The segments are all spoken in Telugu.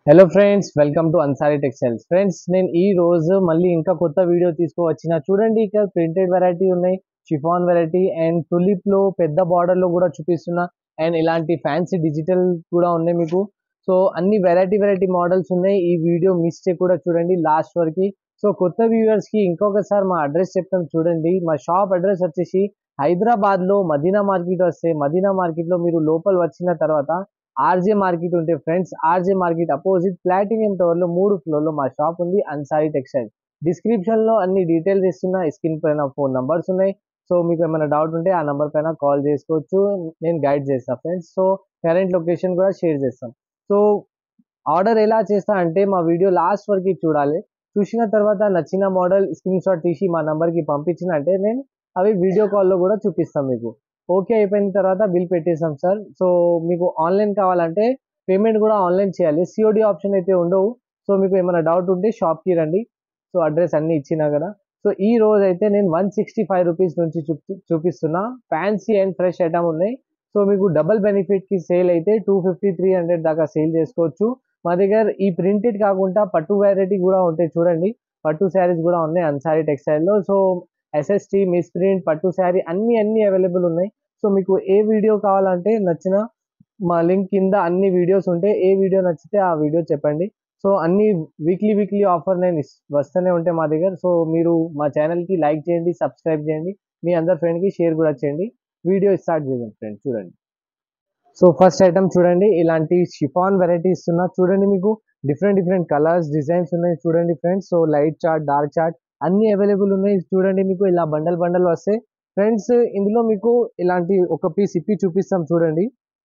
Hello friends welcome to Ansari textiles friends నేను ఈ రోజు మళ్ళీ ఇంకా కొత్త వీడియో తీసుకువచ్చిన చూడండి ఇక్కడ ప్రింటెడ్ వెరైటీ ఉన్నాయి షిఫాన్ వెరైటీ అండ్ టులిప్ లో పెద్ద బార్డర్ లో కూడా చూపిస్తున్నా అండ్ ఇలాంటి ఫ్యాన్సీ డిజిటల్ కూడా ఉన్నాయి మీకు సో అన్ని వెరైటీ వెరైటీ మోడల్స్ ఉన్నాయి ఈ వీడియో మిస్ చేయకుండా చూడండి లాస్ట్ వరకు సో కొత్త వ్యూవర్స్ కి ఇంకొకసారి మా అడ్రస్ చెప్తాం చూడండి మా షాప్ అడ్రస్ వచ్చేసి హైదరాబాద్ లో మదీనా మార్కెట్ వస్తే మదీనా మార్కెట్ లో మీరు లోపల వచ్చిన తర్వాత ఆర్జే మార్కెట్ ఉంటే friends RJ market opposite platinum tower లో మూడు ఫ్లోర్ లో మా షాప్ ఉంది అన్సారీ టెక్స్టైల్ డిస్క్రిప్షన్ లో అన్ని డీటెయిల్స్ ఇస్తున్నా స్క్రీన్ పైన ఫోన్ నంబర్స్ ఉన్నాయి సో మీకు ఏమైనా డౌట్ ఉంటే ఆ నంబర్ పైన కాల్ చేసుకోవచ్చు నేను గైడ్ చేస్తాను ఫ్రెండ్స్ సో కరెంట్ లొకేషన్ కూడా షేర్ చేస్తాం సో ఆర్డర్ ఎలా చేస్తా అంటే మా వీడియో లాస్ట్ వరకు చూడాలి చూసిన తర్వాత నచ్చిన మోడల్ స్క్రీన్ షాట్ తీసి మా నంబర్కి పంపించిన అంటే నేను అవి వీడియో కాల్లో కూడా చూపిస్తాం మీకు ఓకే అయిపోయిన తర్వాత బిల్ పెట్టేసాం సార్ సో మీకు ఆన్లైన్ కావాలంటే పేమెంట్ కూడా ఆన్లైన్ చేయాలి సిఓడి ఆప్షన్ అయితే ఉండవు సో మీకు ఏమైనా డౌట్ ఉంటే షాప్కి రండి సో అడ్రస్ అన్ని ఇచ్చినా కదా సో ఈ రోజు అయితే నేను వన్ సిక్స్టీ ఫైవ్ రూపీస్ నుంచి చూపి చూపిస్తున్నా ఫ్యాన్సీ అండ్ ఫ్రెష్ ఐటమ్ ఉన్నాయి సో మీకు డబుల్ బెనిఫిట్కి సేల్ అయితే టూ ఫిఫ్టీ త్రీ హండ్రెడ్ దాకా సేల్ చేసుకోవచ్చు మా దగ్గర ఈ ప్రింటెడ్ కాకుండా పట్టు వెరైటీ కూడా ఉంటాయి చూడండి పట్టు శారీస్ కూడా ఉన్నాయి అన్సారీ టెక్స్టైల్లో సో ఎస్ఎస్టీ మిస్ ప్రింట్ పట్టు శారీ అన్ని అన్ని అవైలబుల్ ఉన్నాయి సో మీకు ఏ వీడియో కావాలంటే నచ్చిన మా లింక్ కింద అన్ని వీడియోస్ ఉంటాయి ఏ వీడియో నచ్చితే ఆ వీడియో చెప్పండి సో అన్ని వీక్లీ వీక్లీ ఆఫర్ నేను ఇస్- వస్తూనే ఉంటాయి మా దగ్గర సో మీరు మా ఛానల్కి లైక్ చేయండి సబ్స్క్రైబ్ చేయండి మీ అందరి ఫ్రెండ్కి షేర్ కూడా చేయండి వీడియో స్టార్ట్ చేద్దాం ఫ్రెండ్ చూడండి సో ఫస్ట్ ఐటమ్ చూడండి ఇలాంటి షిఫాన్ వెరైటీ ఇస్తున్నా చూడండి మీకు డిఫరెంట్ డిఫరెంట్ కలర్స్ డిజైన్స్ ఉన్నాయి చూడండి friends so light chart dark chart అన్ని అవైలబుల్ ఉన్నాయి చూడండి మీకు ఇలా బండల్ బండల్ వస్తాయి ఫ్రెండ్స్ ఇందులో మీకు ఇలాంటి ఒక పీస్ ఇప్పి చూపిస్తాం చూడండి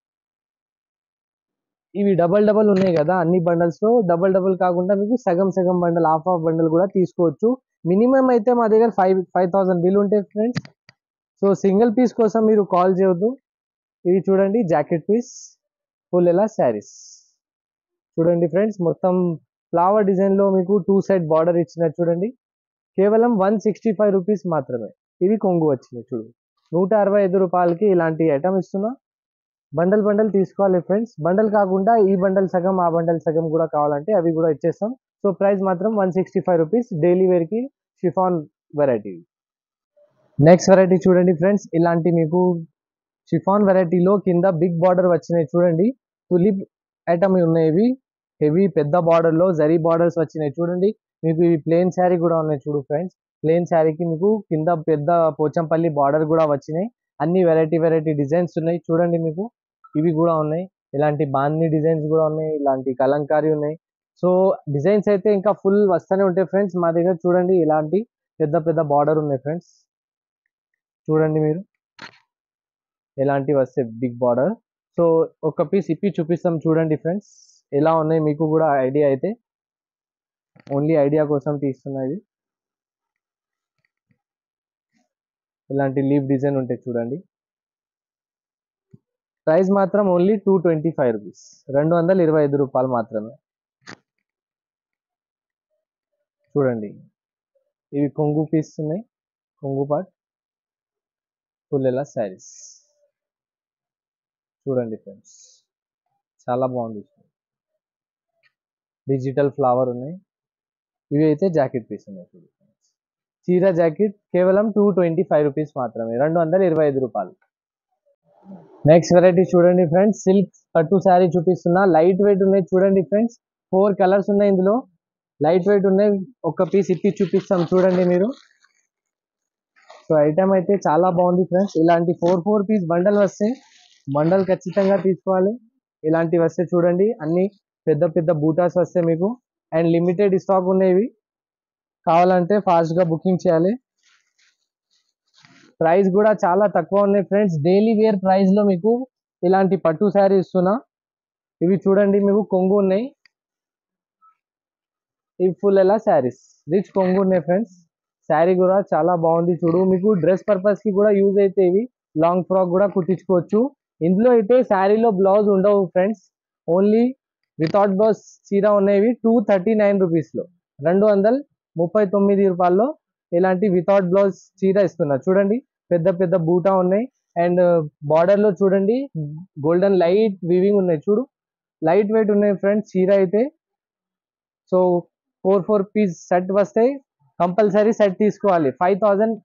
ఇవి డబల్ డబల్ ఉన్నాయి కదా అన్ని బండల్స్ లో డబల్ డబల్ కాకుండా మీకు సగం సగం బండల్ హాఫ్ హాఫ్ బండల్ కూడా తీసుకోవచ్చు మినిమం అయితే మా దగ్గర ఫైవ్ ఫైవ్ థౌసండ్ బిల్ ఉంటాయి ఫ్రెండ్స్ సో సింగిల్ పీస్ కోసం మీరు కాల్ చేయొద్దు ఇవి చూడండి జాకెట్ పీస్ ఫుల్ ఎలా శారీస్ చూడండి ఫ్రెండ్స్ మొత్తం ఫ్లవర్ డిజైన్ లో మీకు టూ సైడ్ బార్డర్ ఇచ్చిన చూడండి కేవలం వన్ సిక్స్టీ ఫైవ్ రూపీస్ మాత్రమే ఇవి కొంగు వచ్చినాయి చూడు నూట అరవై ఐదు రూపాయలకి ఇలాంటి ఐటమ్ ఇస్తున్నా బండల్ బండల్ తీసుకోవాలి ఫ్రెండ్స్ బండల్ కాకుండా ఈ బండల్ సగం ఆ బండల్ సగం కూడా కావాలంటే అవి కూడా ఇచ్చేస్తాం సో ప్రైస్ మాత్రం one sixty five rupees daily వేర్కి షిఫాన్ వెరైటీ నెక్స్ట్ వెరైటీ చూడండి ఫ్రెండ్స్ ఇలాంటి మీకు షిఫాన్ వెరైటీలో కింద బిగ్ బార్డర్ వచ్చినాయి చూడండి తులిప్ ఐటమ్ ఉన్నాయి ఇవి హెవీ పెద్ద border లో జరీ బార్డర్స్ వచ్చినాయి చూడండి మీకు ఇవి ప్లేన్ శారీ కూడా ఉన్నాయి చూడు ఫ్రెండ్స్ ప్లేన్ శారీకి మీకు కింద పెద్ద పోచంపల్లి బార్డర్ కూడా వచ్చినాయి అన్ని వెరైటీ వెరైటీ డిజైన్స్ ఉన్నాయి చూడండి మీకు ఇవి కూడా ఉన్నాయి ఇలాంటి బాందీ డిజైన్స్ కూడా ఉన్నాయి ఇలాంటి కలంకారీ ఉన్నాయి సో డిజైన్స్ అయితే ఇంకా ఫుల్ వస్తూనే ఉంటాయి ఫ్రెండ్స్ మా దగ్గర చూడండి ఇలాంటి పెద్ద పెద్ద బార్డర్ ఉన్నాయి ఫ్రెండ్స్ చూడండి మీరు ఇలాంటివి వస్తాయి బిగ్ బార్డర్ సో ఒక పీస్ ఇప్పి చూపిస్తాం చూడండి ఫ్రెండ్స్ ఎలా ఉన్నాయి మీకు కూడా ఐడియా అయితే ఓన్లీ ఐడియా కోసం తీస్తున్నది ఇలాంటి లీవ్ డిజైన్ ఉంటాయి చూడండి ప్రైస్ మాత్రం only two twenty five rupees రెండు వందల ఇరవై ఐదు రూపాయలు మాత్రమే చూడండి ఇవి కొంగు పీస్ ఉన్నాయి కొంగు పాట్ ఫుల్ ఎలా శారీస్ చూడండి ఫ్రెండ్స్ చాలా బాగుంది డిజిటల్ ఫ్లవర్ ఉన్నాయి ఇవి అయితే జాకెట్ పీస్ ఉన్నాయి చూడండి friends. చీర జాకెట్ కేవలం టూ ట్వంటీ ఫైవ్ రూపీస్ మాత్రమే రెండు వందల ఇరవై ఐదు రూపాయలు నెక్స్ట్ వెరైటీ చూడండి ఫ్రెండ్స్ సిల్క్ పట్టు శారీ చూపిస్తున్నా లైట్ వెయిట్ ఉన్నాయి చూడండి ఫ్రెండ్స్ ఫోర్ కలర్స్ ఉన్నాయి ఇందులో లైట్ వెయిట్ ఉన్నాయి ఒక పీస్ ఇప్పి చూపిస్తాం చూడండి మీరు సో ఐటమ్ అయితే చాలా బాగుంది ఫ్రెండ్స్ ఇలాంటి ఫోర్ ఫోర్ పీస్ బండల్ వస్తాయి బండల్ ఖచ్చితంగా తీసుకోవాలి ఇలాంటివి వస్తే చూడండి అన్ని పెద్ద పెద్ద బూటాస్ వస్తాయి మీకు అండ్ లిమిటెడ్ స్టాక్ ఉన్నాయి ఇవి కావాలంటే fast గా బుకింగ్ చేయాలి ప్రైస్ కూడా చాలా తక్కువ ఉన్నాయి ఫ్రెండ్స్ డైలీ వేర్ ప్రైస్ లో మీకు ఇలాంటి పట్టు శారీ ఇస్తున్నా ఇవి చూడండి మీకు కొంగు ఉన్నాయి ఇవి ఫుల్ ఎలా శారీస్ రిచ్ కొంగు ఉన్నాయి ఫ్రెండ్స్ శారీ కూడా చాలా బాగుంది చూడు మీకు డ్రెస్ పర్పస్ కి కూడా యూజ్ అయితే ఇవి లాంగ్ ఫ్రాక్ కూడా కుట్టించుకోవచ్చు ఇందులో అయితే శారీలో బ్లౌజ్ ఉండవు ఫ్రెండ్స్ ఓన్లీ వితౌట్ బ్లౌజ్ చీర ఉన్నవి టూ థర్టీ నైన్ రూపీస్లో రెండు వందల ముప్పై తొమ్మిది రూపాయల్లో ఇలాంటి వితౌట్ బ్లౌజ్ చీర ఇస్తున్నా చూడండి పెద్ద పెద్ద బూటా ఉన్నాయి అండ్ బార్డర్ లో చూడండి గోల్డెన్ లైట్ వివింగ్ ఉన్నాయి చూడు లైట్ వెయిట్ ఉన్నాయి ఫ్రెండ్స్ చీర అయితే so four four piece set వస్తే కంపల్సరీ సెట్ తీసుకోవాలి ఫైవ్ థౌజండ్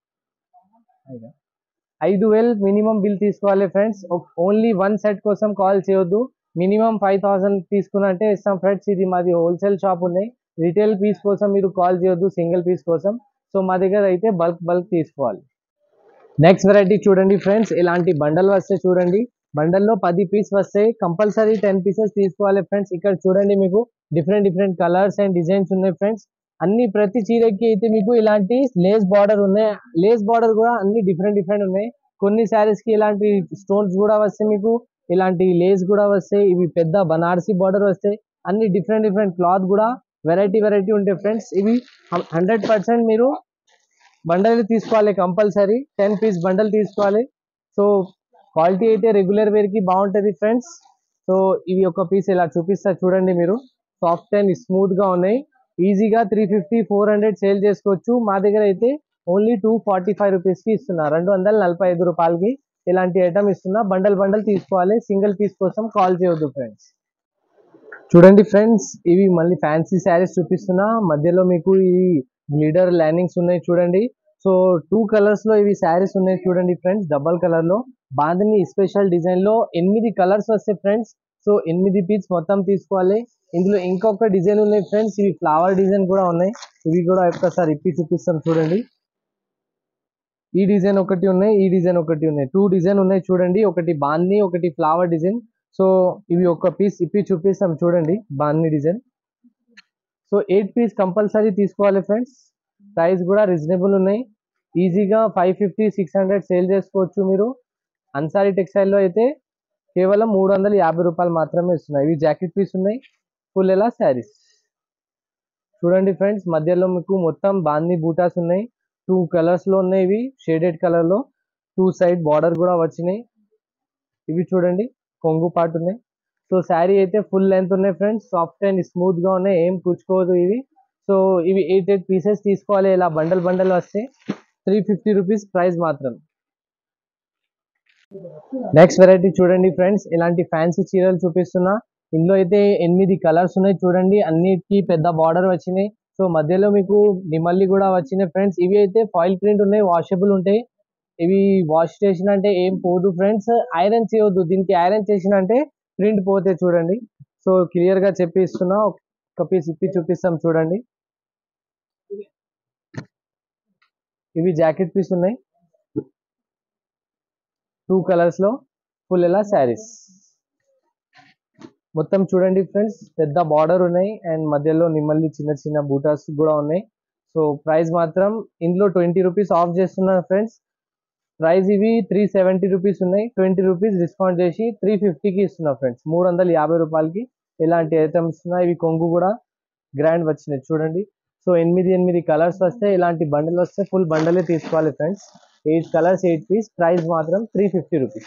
ఐదు వేలు మినిమం బిల్ తీసుకోవాలి ఫ్రెండ్స్ ఓన్లీ వన్ సెట్ కోసం కాల్ చేయొద్దు మినిమం ఫైవ్ థౌసండ్ తీసుకున్నట్టే ఇస్తాం ఫ్రెండ్స్ ఇది మాది హోల్సేల్ షాప్ ఉన్నాయి రిటైల్ పీస్ కోసం మీరు కాల్ చేయొద్దు సింగిల్ పీస్ కోసం సో మా దగ్గర అయితే బల్క్ బల్క్ తీసుకోవాలి నెక్స్ట్ వెరైటీ చూడండి ఫ్రెండ్స్ ఇలాంటి బండల్ వస్తే చూడండి బండల్లో పది పీస్ వస్తాయి కంపల్సరీ టెన్ పీసెస్ తీసుకోవాలి ఫ్రెండ్స్ ఇక్కడ చూడండి మీకు different different colours and designs ఉన్నాయి ఫ్రెండ్స్ అన్ని ప్రతి చీరకి అయితే మీకు ఇలాంటి లేస్ బార్డర్ ఉన్నాయి లేస్ బార్డర్ కూడా అన్ని డిఫరెంట్ డిఫరెంట్ ఉన్నాయి కొన్ని శారీస్ కి ఇలాంటి స్టోన్స్ కూడా వస్తాయి మీకు ఇలాంటి లేస్ కూడా వస్తాయి ఇవి పెద్ద బనారసి బార్డర్ వస్తాయి అన్ని డిఫరెంట్ డిఫరెంట్ క్లాత్ కూడా వెరైటీ వెరైటీ ఉంటాయి ఫ్రెండ్స్ ఇవి హండ్రెడ్ పర్సెంట్ మీరు బండల్ తీసుకోవాలి కంపల్సరీ టెన్ పీస్ బండల్ తీసుకోవాలి సో క్వాలిటీ అయితే రెగ్యులర్ వేర్ కి బాగుంటది ఫ్రెండ్స్ సో ఇవి ఒక పీస్ ఇలా చూపిస్తా చూడండి మీరు సాఫ్ట్ అండ్ స్మూత్ గా ఉన్నాయి ఈజీగా three fifty four hundred sale చేసుకోవచ్చు మా దగ్గర అయితే only two forty five rupees కి ఇస్తున్నా రెండు వందల నలభై ఐదు రూపాయలకి ఇలాంటి ఐటమ్ ఇస్తున్నా బండల్ బండల్ తీసుకోవాలి సింగిల్ పీస్ కోసం కాల్ చేయొద్దు ఫ్రెండ్స్ చూడండి ఫ్రెండ్స్ ఇవి మళ్ళీ ఫ్యాన్సీ శారీస్ చూపిస్తున్నా మధ్యలో మీకు ఈ గ్లిడర్ లైనింగ్స్ ఉన్నాయి చూడండి సో టూ కలర్స్ లో ఇవి శారీస్ ఉన్నాయి చూడండి ఫ్రెండ్స్ డబల్ కలర్ లో బాందని స్పెషల్ డిజైన్ లో ఎనిమిది కలర్స్ వస్తాయి ఫ్రెండ్స్ సో ఎనిమిది పీస్ మొత్తం తీసుకోవాలి ఇందులో ఇంకొక డిజైన్ ఉన్నాయి ఫ్రెండ్స్ ఇవి ఫ్లవర్ డిజైన్ కూడా ఉన్నాయి ఇవి కూడా ఒక్కసారి ఇప్పి చూపిస్తాం చూడండి ఈ డిజైన్ ఒకటి ఉన్నాయి ఈ డిజైన్ ఒకటి ఉన్నాయి టూ డిజైన్ ఉన్నాయి చూడండి ఒకటి బాన్ని ఒకటి ఫ్లవర్ డిజైన్ సో ఇవి ఒక పీస్ ఇప్పి చూపిస్తాం చూడండి బాన్ని design so eight piece compulsory తీసుకోవాలి ఫ్రెండ్స్ ప్రైస్ కూడా రీజనబుల్ ఉన్నాయి ఈజీగా five fifty six hundred sale చేసుకోవచ్చు మీరు అన్సారీ టెక్స్టైల్లో అయితే కేవలం మూడు వందల యాభై రూపాయలు మాత్రమే ఇస్తున్నాయి ఇవి జాకెట్ పీస్ ఉన్నాయి ఫుల్ ఎలా శారీస్ చూడండి ఫ్రెండ్స్ మధ్యలో మీకు మొత్తం బాందీ బూటాస్ ఉన్నాయి టూ కలర్స్ లో ఉన్నాయి ఇవి షేడెడ్ కలర్ లో టూ సైడ్ బార్డర్ కూడా వచ్చినాయి ఇవి చూడండి కొంగు పాటు ఉన్నాయి సో శారీ అయితే ఫుల్ లెంత్ ఉన్నాయి ఫ్రెండ్స్ సాఫ్ట్ అండ్ స్మూత్ గా ఉన్నాయి ఏం కూర్చుకోవద్దు ఇవి సో ఇవి ఎయిట్ ఎయిట్ పీసెస్ తీసుకోవాలి ఇలా బండల్ బండల్ వస్తే త్రీ ఫిఫ్టీ రూపీస్ ప్రైస్ మాత్రం నెక్స్ట్ వెరైటీ చూడండి ఫ్రెండ్స్ ఇలాంటి ఫ్యాన్సీ చీరలు చూపిస్తున్నా ఇందులో అయితే ఎనిమిది కలర్స్ ఉన్నాయి చూడండి అన్నిటికీ పెద్ద బార్డర్ వచ్చినాయి సో మధ్యలో మీకు నిమల్లి కూడా వచ్చినాయి ఫ్రెండ్స్ ఇవి అయితే ఫాయిల్ ప్రింట్ ఉన్నాయి వాషబుల్ ఉంటాయి ఇవి వాష్ చేసిన అంటే ఏం పోదు ఫ్రెండ్స్ ఐరన్ చేయొద్దు దీనికి ఐరన్ చేసిన అంటే ప్రింట్ పోతే చూడండి సో క్లియర్ గా చెప్పి ఇస్తున్నా ఒక పీస్ ఇప్పి చూపిస్తాం చూడండి ఇవి జాకెట్ పీస్ ఉన్నాయి టూ కలర్స్ లో ఫుల్ ఎలా శారీస్ మొత్తం చూడండి ఫ్రెండ్స్ పెద్ద బార్డర్ ఉన్నాయి అండ్ మధ్యలో నిమ్మల్ని చిన్న చిన్న బూటాస్ కూడా ఉన్నాయి సో ప్రైస్ మాత్రం ఇందులో ట్వంటీ రూపీస్ ఆఫ్ చేస్తున్నాను ఫ్రెండ్స్ ప్రైస్ ఇవి త్రీ సెవెంటీ రూపీస్ ఉన్నాయి ట్వంటీ రూపీస్ డిస్కౌంట్ చేసి త్రీ ఫిఫ్టీకి ఇస్తున్నా ఫ్రెండ్స్ మూడు వందల యాభై రూపాయలకి ఇలాంటి ఐటమ్స్ ఉన్నాయి ఇవి కొంగు కూడా గ్రాండ్ వచ్చినాయి చూడండి సో ఎనిమిది ఎనిమిది కలర్స్ వస్తే ఇలాంటి బండల్ వస్తే ఫుల్ బండలే తీసుకోవాలి friends eight colours eight piece price మాత్రం త్రీ ఫిఫ్టీ రూపీస్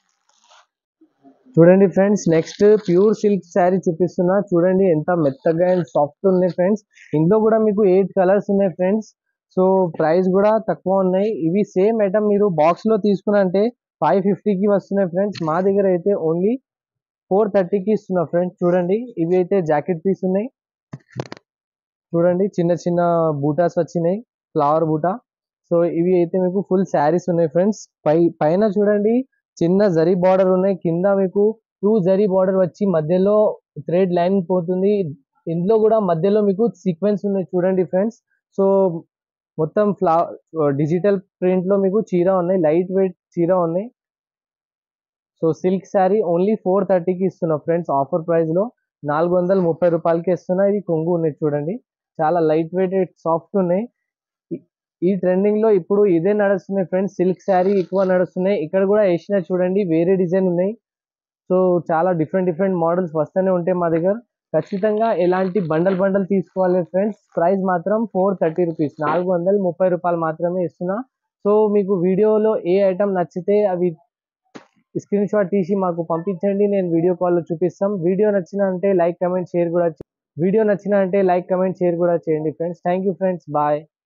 చూడండి friends next pure silk sari చూపిస్తున్నా చూడండి ఎంత మెత్తగా అండ్ సాఫ్ట్ ఉన్నాయి ఫ్రెండ్స్ ఇందులో కూడా మీకు ఎయిట్ కలర్స్ ఉన్నాయి ఫ్రెండ్స్ సో ప్రైస్ కూడా తక్కువ ఉన్నాయి ఇవి సేమ్ ఐటమ్ మీరు బాక్స్ లో తీసుకున్నంటే ఫైవ్ ఫిఫ్టీకి వస్తున్నాయి ఫ్రెండ్స్ మా దగ్గర అయితే ఓన్లీ ఫోర్ థర్టీకి ఇస్తున్నా ఫ్రెండ్స్ చూడండి ఇవి అయితే జాకెట్ పీస్ ఉన్నాయి చూడండి చిన్న చిన్న బూటాస్ వచ్చినాయి ఫ్లవర్ బూటా సో ఇవి అయితే మీకు ఫుల్ శారీస్ ఉన్నాయి ఫ్రెండ్స్ పై పైన చూడండి చిన్న జరీ బార్డర్ ఉన్నాయి కింద మీకు టూ జరీ బార్డర్ వచ్చి మధ్యలో థ్రెడ్ లైన్ పోతుంది ఇందులో కూడా మధ్యలో మీకు సీక్వెన్స్ ఉన్నాయి చూడండి ఫ్రెండ్స్ సో మొత్తం ఫ్లా డిజిటల్ ప్రింట్ లో మీకు చీర ఉన్నాయి లైట్ వెయిట్ చీర ఉన్నాయి so silk sari only four థర్టీకి ఇస్తున్నా ఫ్రెండ్స్ ఆఫర్ ప్రైస్ లో నాలుగు వందల ముప్పై రూపాయలకి ఇస్తున్నా ఇది కొంగు ఉన్నాయి చూడండి చాలా లైట్ వెయిట్ సాఫ్ట్ ఉన్నాయి ఈ- ఈ ట్రెండింగ్ లో ఇప్పుడు ఇదే నడుస్తున్నాయి ఫ్రెండ్స్ సిల్క్ శారీ ఎక్కువ నడుస్తున్నాయి ఇక్కడ కూడా వేసిన చూడండి వేరే డిజైన్ ఉన్నాయి సో చాలా డిఫరెంట్ డిఫరెంట్ మోడల్స్ వస్తూనే ఉంటాయి మా దగ్గర ఖచ్చితంగా ఎలాంటి బండల్ బండల్ తీసుకోవాలి ఫ్రెండ్స్ ప్రైస్ మాత్రం ఫోర్ థర్టీ రూపీస్ నాలుగు వందల ముప్పై రూపాయలు మాత్రమే ఇస్తున్నా సో మీకు వీడియోలో ఏ ఐటమ్ నచ్చితే అవి స్క్రీన్ షాట్ తీసి మాకు పంపించండి నేను వీడియో కాల్లో చూపిస్తాం వీడియో నచ్చిన అంటే లైక్ కమెంట్ షేర్ కూడా చే- వీడియో నచ్చిన అంటే లైక్ కమెంట్ షేర్ కూడా చేయండి friends thank you friends bye